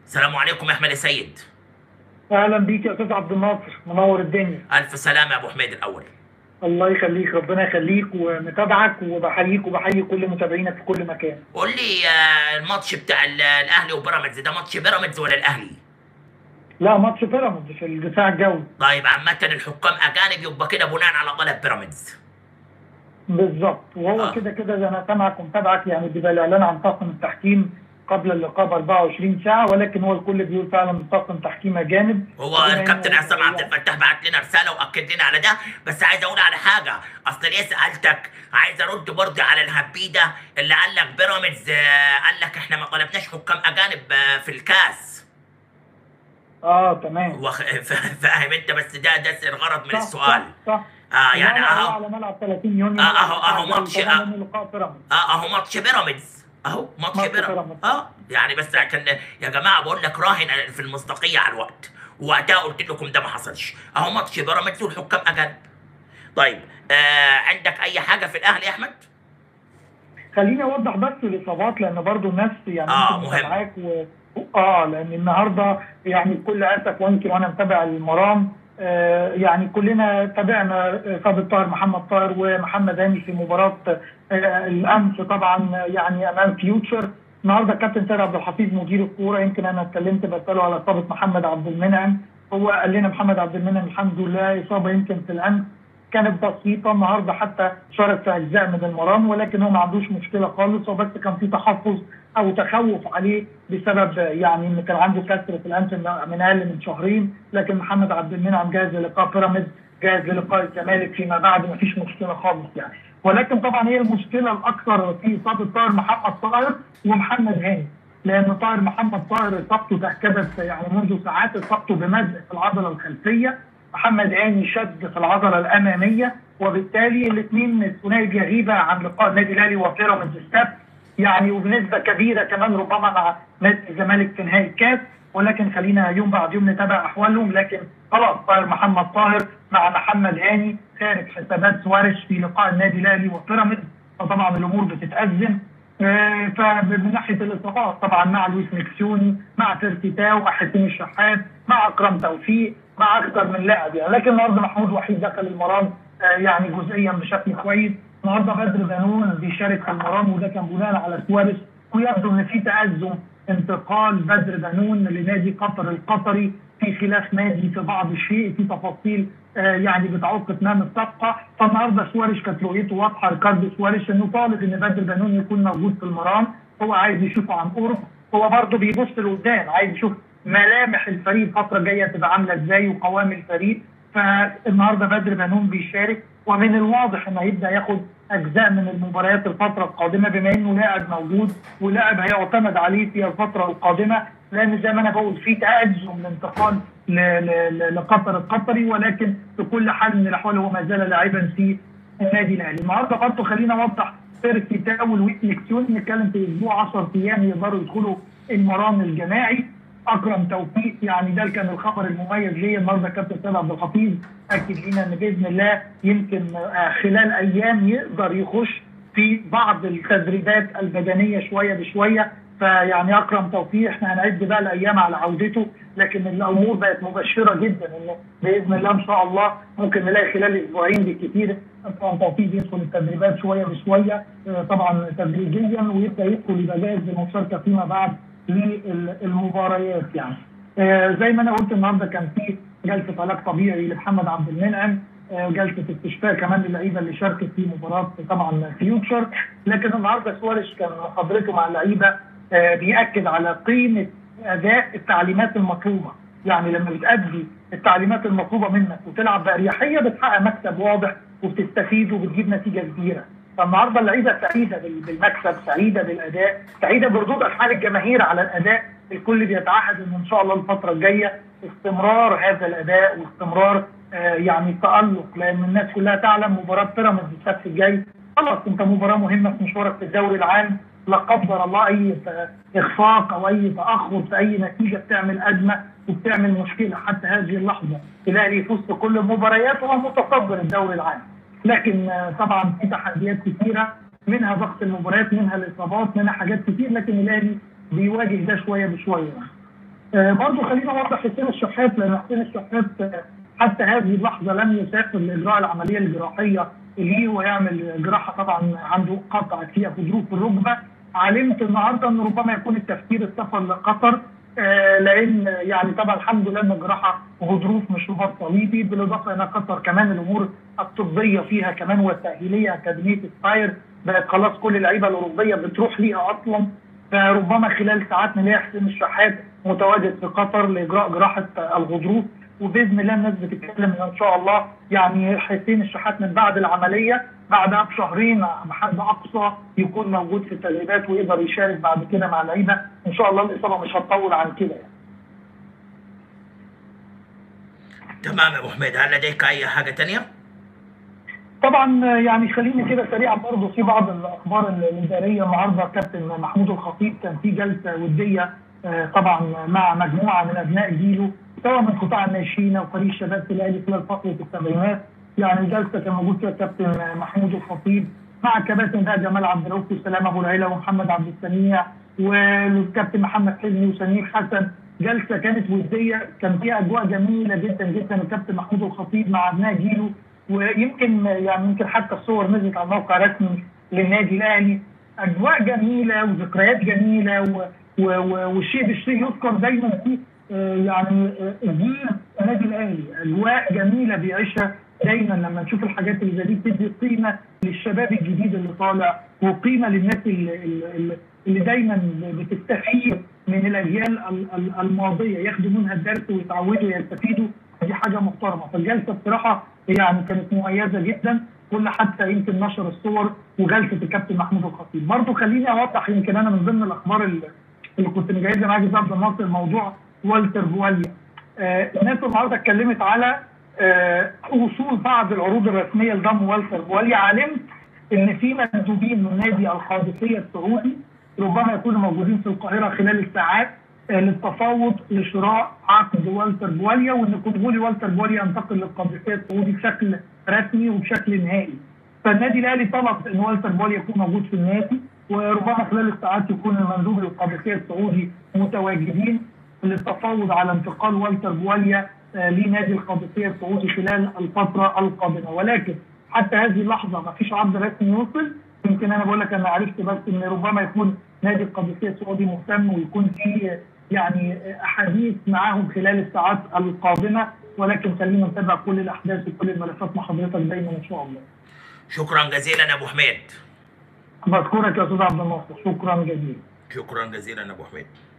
السلام عليكم يا احمد يا سيد اهلا بيك يا استاذ عبد الناصر منور الدنيا الف سلامه يا ابو حميد الاول الله يخليك ربنا يخليك ومتابعك وبحييك وبحيي كل متابعينك في كل مكان قول لي آه، الماتش بتاع ال- الاهلي وبيراميدز ده ماتش بيراميدز ولا الاهلي لا ماتش بيراميدز في الدفاع الجوي طيب عامه الحكام اجانب يبقى كده بناء على طلب بيراميدز بالظبط وهو آه. كده كده زي ما سامعك ومتابعك يعني بيبقى الاعلان عن طاقم التحكيم قبل اللقاء ب 24 ساعه ولكن هو الكل بيقول فعلا طاقم تحكيم اجانب هو بما الكابتن إنه- عصام عبد الفتاح بعت لنا رساله واكد لنا على ده بس عايز اقول على حاجه اصل ليه سالتك عايز ارد برضه على الهبيده اللي قال لك بيراميدز آه، قال لك احنا ما طلبناش حكام اجانب آه، في الكاس اه تمام وخ- ف- فاهم انت بس ده ده الغرض من صح، السؤال صح صح اه يعني لا، لا، هو اهو على ملعب 30 يونيو آه، أهو- أهو ماتش، طبعاً آه. من لقاء بيراميدز اه اهو ماتش بيراميدز اهو ماتش ماتش بيراميدز بيراميدز. اه يعني بس عشان يا جماعه بقول لك راهن في المصداقيه على الوقت ووقتها قلت لكم ده ما حصلش اهو ماتش بيراميدز والحكام اجانب طيب آه عندك اي حاجه في الاهلي يا احمد خليني اوضح بس الاصابات لان برضو الناس يعني آه، يمكن مهم. متابعاك و... اه لان النهارده يعني بكل اسف ويمكن وانا متابع المرام آه يعني كلنا تابعنا اصابه طاهر محمد طاهر ومحمد هاني في مباراه آه الامس طبعا يعني امام فيوتشر النهارده الكابتن سيد عبد الحفيظ مدير الكوره يمكن انا اتكلمت بساله على اصابه محمد عبد المنعم هو قال لنا محمد عبد المنعم الحمد لله اصابه يمكن في الامس كانت بسيطه النهارده حتى شارك في اجزاء من المران ولكن هو ما عندوش مشكله خالص هو بس كان في تحفظ او تخوف عليه بسبب يعني ان كان عنده كسر في الانف من اقل من شهرين لكن محمد عبد المنعم جاهز للقاء بيراميدز جاهز للقاء الزمالك فيما بعد ما فيش مشكله خالص يعني ولكن طبعا هي المشكله الاكثر في اصابه طاهر محمد طاهر ومحمد هاني لان طاهر محمد طاهر اصابته تاكدت يعني منذ ساعات اصابته بمزق في العضله الخلفيه محمد هاني شد في العضله الاماميه وبالتالي الاثنين الثنائي بيغيب عن لقاء النادي الاهلي وبيراميدز السبت يعني وبنسبه كبيره كمان ربما مع نادي الزمالك في نهائي الكاس ولكن خلينا يوم بعد يوم نتابع احوالهم لكن خلاص طاهر محمد طاهر مع محمد هاني خارج حسابات سوارش في لقاء النادي الاهلي وبيراميدز فطبعا الامور بتتازم آه، فمن ناحيه الاصابات طبعا مع لويس ميكسيوني مع تيرتيتاو مع حسين الشحات مع اكرم توفيق مع اكثر من لاعب يعني لكن النهارده محمود وحيد دخل المران آه، يعني جزئيا بشكل كويس النهارده بدر بنون بيشارك في المران وده كان بناء على سواريز ويبدو ان في تازم انتقال بدر بنون لنادي قطر القطري في خلاف مادي في بعض الشيء في تفاصيل آه، يعني بتعوق اتمام الصفقه فالنهارده سواريش كانت رؤيته واضحه ريكاردو سواريش انه طالب ان بدر بنون يكون موجود في المران هو عايز يشوفه عن قرب هو برضه بيبص لقدام عايز يشوف ملامح الفريق الفتره الجايه تبقى عامله ازاي وقوام الفريق فالنهارده بدر بنون بيشارك ومن الواضح انه هيبدا ياخد اجزاء من المباريات الفتره القادمه بما انه لاعب موجود ولاعب هيعتمد عليه في الفتره القادمه لان زي ما انا بقول في تأزم الانتقال ل- ل- ل- لقطر القطري ولكن في كل حال من الاحوال هو ما زال لاعبا في النادي الاهلي النهارده برضه خلينا اوضح فيرك تاو والويت ليكسيون نتكلم في اسبوع 10 ايام يقدروا يدخلوا المران الجماعي اكرم توفيق يعني ده كان الخبر المميز ليا النهارده كابتن سيد عبد الحفيظ اكد لنا ان باذن الله يمكن آه، خلال ايام يقدر يخش في بعض التدريبات البدنيه شويه بشويه فيعني اكرم توفيق احنا هنعد بقى الايام على عودته لكن الامور بقت مبشره جدا انه باذن الله ان شاء الله ممكن نلاقي خلال اسبوعين بالكثير اكرم توفيق يدخل التدريبات شويه بشويه آه، طبعا تدريجيا ويبدا يدخل يبقى جاهز للمشاركه فيما بعد للمباريات يعني آه، زي ما انا قلت النهارده كان في جلسه علاج طبيعي لمحمد عبد المنعم آه، جلسه استشفاء كمان للعيبه اللي شاركت في مباراه طبعا فيوتشر لكن النهارده سواريش كان محاضرته مع اللعيبه آه، بياكد على قيمه اداء التعليمات المطلوبه يعني لما بتأدي التعليمات المطلوبه منك وتلعب باريحيه بتحقق مكسب واضح وبتستفيد وبتجيب نتيجه كبيره فالنهارده اللعيبه سعيده بال- بالمكسب سعيده بالاداء سعيده بردود افعال الجماهير على الاداء الكل بيتعهد ان ان شاء الله الفتره الجايه استمرار هذا الاداء واستمرار آه يعني تالق لان الناس كلها تعلم مباراه بيراميدز السبت الجاي خلاص انت مباراه مهمه في مشوارك في الدوري العام لا قدر الله اي ت- اخفاق او اي تاخر في اي نتيجه بتعمل ازمه وبتعمل مشكله حتى هذه اللحظه الاهلي يفوز في كل المباريات وهو متصدر الدوري العام لكن آه، طبعا في تحديات كثيره منها ضغط المباريات منها الاصابات منها حاجات كتير لكن الاهلي بيواجه ده شويه بشويه آه، برضه خلينا نوضح حسين الشحات لان حسين الشحات آه، حتى هذه اللحظه لم يسافر لاجراء العمليه الجراحيه ليه ويعمل جراحه طبعا عنده قطع في غضروف الركبه علمت النهارده ان ربما يكون التفكير السفر لقطر آه، لان يعني طبعا الحمد لله ان الجراحه غضروف مش رباط صليبي بالاضافه الى قطر كمان الامور الطبيه فيها كمان والتاهيليه اكاديميه سباير بقت خلاص كل اللعيبه الاوروبيه بتروح ليها اصلا فربما خلال ساعات نلاقي حسين الشحات متواجد في قطر لاجراء جراحه الغضروف وباذن الله الناس بتتكلم ان شاء الله يعني حسين الشحات من بعد العمليه بعدها بشهرين بحد اقصى يكون موجود في التدريبات ويقدر يشارك بعد كده مع اللعيبه ان شاء الله الاصابه مش هتطول عن كده يعني. تمام يا ابو حميد هل لديك اي حاجه تانية؟ طبعا يعني خليني كده سريعا برضه في بعض الاخبار الاداريه النهارده كابتن محمود الخطيب كان في جلسه وديه آه، طبعا مع مجموعه من ابناء جيله سواء من قطاع الناشئين او فريق الشباب في الاهلي خلال فتره السبعينات يعني الجلسه كان موجود فيها الكابتن محمود الخطيب مع كباتن بقى جمال عبد الرؤوف وسلام ابو العيله ومحمد عبد السميع والكابتن محمد حلمي وسمير حسن جلسه كانت وديه كان فيها اجواء جميله جدا جدا الكابتن محمود الخطيب مع ابناء جيله ويمكن يعني يمكن حتى الصور نزلت على الموقع الرسمي للنادي الاهلي اجواء جميله وذكريات جميله و و و والشيء بالشيء يذكر دايما في آه، يعني آه، جيل النادي الاهلي اجواء جميله بيعيشها دايما لما نشوف الحاجات اللي زي دي بتدي قيمه للشباب الجديد اللي طالع وقيمه للناس اللي, اللي, اللي دايما بتستفيد من الاجيال ال- ال- الماضيه ياخدوا منها الدرس ويتعودوا يستفيدوا دي حاجه محترمه فالجلسه بصراحه يعني كانت مميزه جدا كل حتى يمكن نشر الصور وجلسه الكابتن محمود الخطيب برضه خليني اوضح يمكن انا من ضمن الاخبار اللي اللي كنت مجهزها معاك زي عبد الناصر موضوع والتر بواليا آه الناس النهارده اتكلمت على آه وصول بعض العروض الرسميه لضم والتر بواليا علمت ان في مندوبين من نادي القادسيه السعودي ربما يكونوا موجودين في القاهره خلال الساعات آه للتفاوض لشراء عقد والتر بواليا وان قبول والتر بواليا ينتقل للقادسيه السعودي بشكل رسمي وبشكل نهائي. فالنادي الاهلي طلب ان والتر بواليا يكون موجود في النادي وربما خلال الساعات يكون المندوب للقادسيه السعودي متواجدين للتفاوض على انتقال والتر بواليا آه، لنادي القادسيه السعودي خلال الفتره القادمه ولكن حتى هذه اللحظه ما فيش عرض رسمي وصل يمكن انا بقول لك انا عرفت بس ان ربما يكون نادي القادسيه السعودي مهتم ويكون في يعني احاديث معاهم خلال الساعات القادمه ولكن خلينا نتابع كل الاحداث وكل الملفات مع حضرتك دايما ان شاء الله. شكرا جزيلا يا ابو حميد بشكرك يا استاذ عبد الناصر شكرا جزيلا. شكرا جزيلا يا ابو حميد